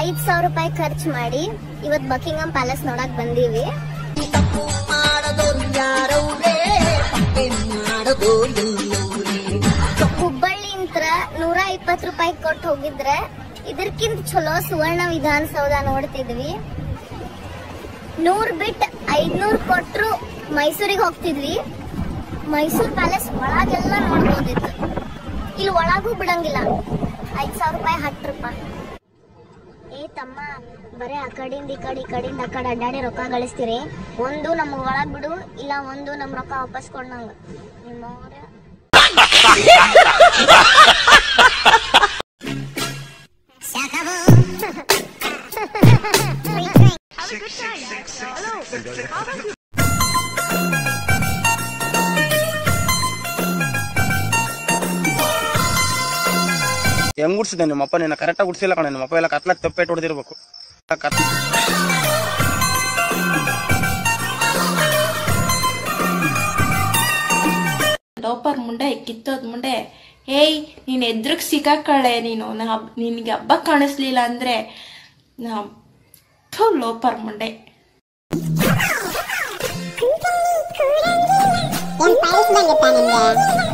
ಐದ್ ಸಾವಿರ ರೂಪಾಯಿ ಖರ್ಚು ಮಾಡಿ ಇವತ್ ಬಕಿಂಗಮ್ ಪ್ಯಾಲೇಸ್ ನೋಡಕ್ ಬಂದೀವಿ ಹುಬ್ಬಳ್ಳಿಂತ್ರ ನೂರ ಇಪ್ಪತ್ ರೂಪಾಯಿ ಕೊಟ್ಟು ಹೋಗಿದ್ರೆ ಇದಕ್ಕಿಂತ ಚಲೋ ಸುವರ್ಣ ವಿಧಾನಸೌಧ ನೋಡ್ತಿದ್ವಿ ನೂರ್ ಬಿಟ್ ಐದ್ನೂರ್ ಕೊಟ್ರು ಮೈಸೂರಿಗೆ ಹೋಗ್ತಿದ್ವಿ ಮೈಸೂರ್ ಪ್ಯಾಲೇಸ್ ಒಳಗೆಲ್ಲ ನೋಡ್ಬೋದಿತ್ತು ಇಲ್ಲಿ ಒಳಗೂ ಬಿಡಂಗಿಲ್ಲ ಐದ್ ಸಾವಿರ ರೂಪಾಯಿ ಹತ್ತು ರೂಪಾಯಿ ಏ ತಮ್ಮ ಬರೇ ಆ ಕಡೆಯಿಂದ ಈ ಕಡೆ ಈ ಕಡೆಯಿಂದ ಆ ಕಡೆ ಅಡ್ಡಾಡಿ ರೊಕ್ಕ ಗಳಿಸ್ತೀರಿ ಒಂದು ನಮ್ಗ್ ಒಳಗ್ ಬಿಡು ಇಲ್ಲ ಒಂದು ನಮ್ ರೊಕ್ಕ ವಾಪಸ್ ಕೊಡ್ನಂಗ ನಿಮ್ಮ ಹೆಂಗ್ ಗುಡ್ಸಿದೆ ನಿಮ್ಮಪ್ಪ ನಿನ್ನ ಕರೆಕ್ಟಾಗಿ ಗುಡ್ಸಿಲ್ಲ ಕಣ ನಿಮ್ಮಪ್ಪ ಎಲ್ಲ ಕತ್ಲಾಕ್ ತಪ್ಪೇಟ್ ಹೊಡೆದಿರ್ಬೇಕು ಕತ್ ಲೋಪರ್ ಮುಂಡೆ ಕಿತ್ತೋದ್ ಮುಂಡೆ ಏಯ್ ನೀನ್ ಎದ್ರಗ್ ಸಿಕ್ಕಾಕಳೆ ನೀನು ನಾ ನಿನ್ಗೆ ಹಬ್ಬ ಕಾಣಿಸ್ಲಿಲ್ಲ ಅಂದ್ರೆ ನಾ ಥು, ಲೋಪರ್ ಮುಂಡೆ ಏನ್ ಪಾಲಿಸ್ದಂಗಿತ್ತ ನಿಮ್ಗೆ